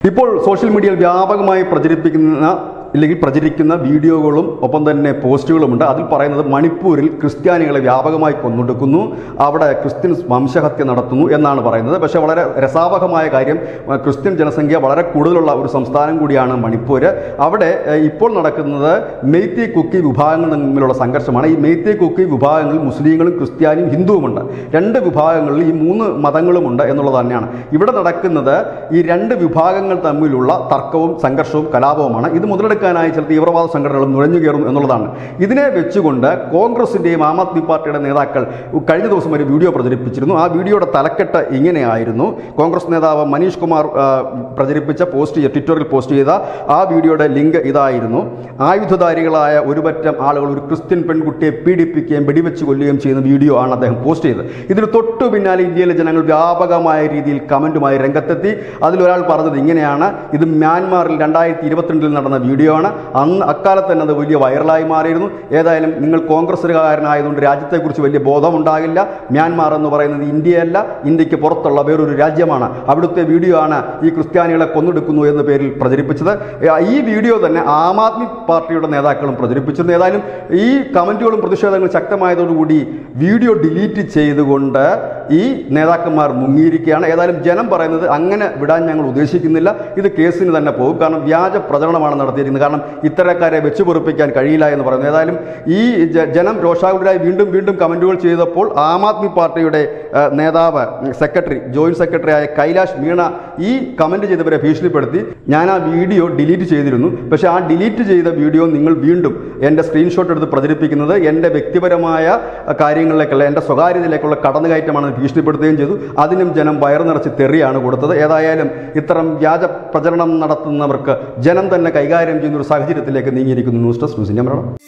ഇപ്പോൾ സോഷ്യൽ മീഡിയയിൽ വ്യാപകമായി പ്രചരിപ്പിക്കുന്ന ഇല്ലെങ്കിൽ പ്രചരിക്കുന്ന വീഡിയോകളും ഒപ്പം തന്നെ പോസ്റ്റുകളുമുണ്ട് അതിൽ പറയുന്നത് മണിപ്പൂരിൽ ക്രിസ്ത്യാനികളെ വ്യാപകമായി കൊന്നൊടുക്കുന്നു അവിടെ ക്രിസ്ത്യൻ വംശഹത്യ നടത്തുന്നു എന്നാണ് പറയുന്നത് പക്ഷേ വളരെ രസാവഹമായ കാര്യം അഹ് ക്രിസ്ത്യൻ ജനസംഖ്യ വളരെ കൂടുതലുള്ള ഒരു സംസ്ഥാനം കൂടിയാണ് മണിപ്പൂർ അവിടെ ഏഹ്, ഇപ്പോൾ നടക്കുന്നത് മെയ്ത്തി കുക്കി വിഭാഗങ്ങൾ തമ്മിലുള്ള സംഘർഷമാണ് ഈ മെയ്ത്തി കുക്കി വിഭാഗങ്ങളിൽ മുസ്ലിങ്ങളും ക്രിസ്ത്യാനിയും ഹിന്ദുവുമുണ്ട് രണ്ട് വിഭാഗങ്ങളിൽ ഈ മൂന്ന് മതങ്ങളുമുണ്ട് എന്നുള്ളത് തന്നെയാണ് ഇവിടെ നടക്കുന്നത് ഈ രണ്ട് വിഭാഗങ്ങൾ തമ്മിലുള്ള തർക്കവും സംഘർഷവും കലാപവുമാണ് ഇത് മുതലെടുക്കാനായി ചില തീവ്രവാദ സംഘടനകളും നുഴഞ്ഞു കയറും എന്നുള്ളതാണ് ഇതിനെ വെച്ചുകൊണ്ട് കോൺഗ്രസിൻ്റെയും ആം ആദ്മി പാർട്ടിയുടെ നേതാക്കൾ കഴിഞ്ഞ ദിവസം ഒരു വീഡിയോ പ്രചരിപ്പിച്ചിരുന്നു ആ വീഡിയോയുടെ തലക്കെട്ട് ഇങ്ങനെയായിരുന്നു കോൺഗ്രസ് നേതാവ് മനീഷ് കുമാർ ആ, പ്രചരിപ്പിച്ച പോസ്റ്റ് ചെയ്ത ട്വിറ്ററിൽ പോസ്റ്റ് ചെയ്ത ആ വീഡിയോയുടെ ലിങ്ക് ഇതായിരുന്നു ആയുധധാരികളായ ഒരുപറ്റം ആളുകൾ ഒരു ക്രിസ്ത്യൻ പെൺകുട്ടിയെ പീഡിപ്പിക്കുകയും വെടിവെച്ച് കൊല്ലുകയും ചെയ്യുന്ന വീഡിയോ ആണ് അദ്ദേഹം പോസ്റ്റ് ചെയ്തത് ഇതിന് തൊട്ടു പിന്നാലെ ഇന്ത്യയിലെ ജനങ്ങൾ വ്യാപകമായ രീതിയിൽ കമൻറ്റുമായി രംഗത്തെത്തി അതിലൊരാൾ പറഞ്ഞത് ഇങ്ങനെയാണ് ഇത് മ്യാൻമാറിൽ രണ്ടായിരത്തി ഇരുപത്തിരണ്ടിൽ നടന്ന വീഡിയോ ആണ് അന്ന് അക്കാലത്ത് തന്നെ അത് വലിയ വൈറലായി മാറിയിരുന്നു ഏതായാലും നിങ്ങൾ കോൺഗ്രസ്സുകാരനായതുകൊണ്ട് രാജ്യത്തെക്കുറിച്ച് വലിയ ബോധമുണ്ടാകില്ല മ്യാൻമാർ എന്ന് പറയുന്നത് ഇന്ത്യയല്ല ഇന്ത്യക്ക് പുറത്തുള്ള വേറൊരു രാജ്യമാണ് അവിടുത്തെ വീഡിയോ ആണ് ഈ ക്രിസ്ത്യാനികളെ കൊന്നെടുക്കുന്നു എന്ന പേരിൽ പ്രചരിപ്പിച്ചത് ഏ, ഈ വീഡിയോ തന്നെ ആം ആദ്മി പാർട്ടിയുടെ നേതാക്കളും പ്രചരിപ്പിച്ചിരുന്നു ഏതായാലും ഈ കമൻറ്റുകളും പ്രതിഷേധങ്ങളും ശക്തമായതോടുകൂടി വീഡിയോ ഡിലീറ്റ് ചെയ്തുകൊണ്ട് ഈ നേതാക്കന്മാർ മുങ്ങിയിരിക്കുകയാണ് ഏതായാലും ജനം പറയുന്നത് അങ്ങനെ വിടാൻ ഞങ്ങൾ ഉദ്ദേശിക്കുന്നില്ല ഇത് കേസിന് തന്നെ പോകും കാരണം വ്യാജ പ്രചരണമാണ് നടത്തിയിരിക്കുന്നത് കാരണം ഇത്തരക്കാരെ വെച്ച് പൊറുപ്പിക്കാൻ കഴിയില്ല എന്ന് പറയുന്നു ഏതായാലും ഈ ജ- ജനം രോഷാകുലരായി വീണ്ടും വീണ്ടും കമൻറ്റുകൾ ചെയ്തപ്പോൾ ആം ആദ്മി പാർട്ടിയുടെ ആ, നേതാവ് സെക്രട്ടറി ജോയിന്റ് സെക്രട്ടറി ആയ കൈലാഷ് മീണ ഈ കമൻറ്റ് ചെയ്തവരെ ഭീഷണിപ്പെടുത്തി ഞാൻ ആ വീഡിയോ ഡിലീറ്റ് ചെയ്തിരുന്നു പക്ഷേ ആ ഡിലീറ്റ് ചെയ്ത വീഡിയോ നിങ്ങൾ വീണ്ടും എൻ്റെ സ്ക്രീൻഷോട്ട് എടുത്ത് പ്രചരിപ്പിക്കുന്നത് എൻ്റെ വ്യക്തിപരമായ കാര്യങ്ങളിലേക്കുള്ള എൻ്റെ സ്വകാര്യതയിലേക്കുള്ള കടന്നുകയറ്റമാണ് ഭീഷണിപ്പെടുത്തുകയും ചെയ്തു അതിനും ജനം വയറു നിറച്ച് തെറിയാണ് കൊടുത്തത് ഏതായാലും ഇത്തരം വ്യാജ പ്രചരണം നടത്തുന്നവർക്ക് ജനം തന്നെ കൈകാര്യം ചെയ്യുന്ന ഒരു സാഹചര്യത്തിലേക്ക് നീങ്ങിയിരിക്കുന്നു news desk news India Malayalam